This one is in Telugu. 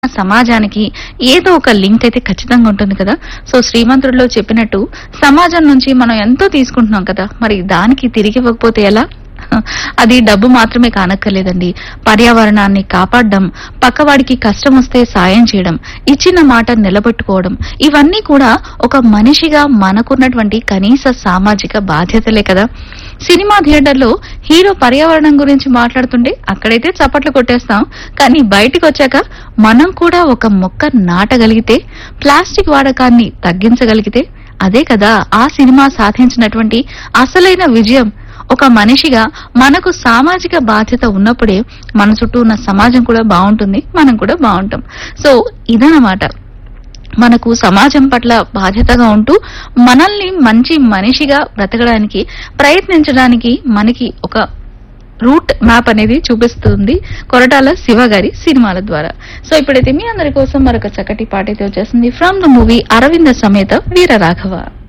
సమాజానికి ఏదో ఒక లింక్ అయితే ఖచ్చితంగా ఉంటుంది కదా సో శ్రీమంతుడిలో చెప్పినట్టు సమాజం నుంచి మనం ఎంతో తీసుకుంటున్నాం కదా మరి దానికి తిరిగి ఇవ్వకపోతే ఎలా అది డబ్బు మాత్రమే కానక్కర్లేదండి పర్యావరణాన్ని కాపాడడం పక్కవాడికి కష్టం వస్తే సాయం చేయడం ఇచ్చిన మాట నిలబెట్టుకోవడం ఇవన్నీ కూడా ఒక మనిషిగా మనకున్నటువంటి కనీస సామాజిక బాధ్యతలే కదా సినిమా థియేటర్లో హీరో పర్యావరణం గురించి మాట్లాడుతుంటే అక్కడైతే చప్పట్లు కొట్టేస్తాం కానీ బయటికి వచ్చాక మనం కూడా ఒక మొక్క నాటగలిగితే ప్లాస్టిక్ వాడకాన్ని తగ్గించగలిగితే అదే కదా ఆ సినిమా సాధించినటువంటి అసలైన విజయం ఒక మనిషిగా మనకు సామాజిక బాధ్యత ఉన్నప్పుడే మన చుట్టూ ఉన్న సమాజం కూడా బాగుంటుంది మనం కూడా బాగుంటాం సో ఇదన్నమాట మనకు సమాజం పట్ల బాధ్యతగా ఉంటూ మనల్ని మంచి మనిషిగా బ్రతకడానికి ప్రయత్నించడానికి మనకి ఒక రూట్ మ్యాప్ అనేది చూపిస్తుంది కొరటాల శివ గారి సినిమాల ద్వారా సో ఇప్పుడైతే మీ అందరి కోసం మరొక చక్కటి పాట అయితే వచ్చేస్తుంది ఫ్రమ్ ద మూవీ అరవింద సమేత వీర రాఘవ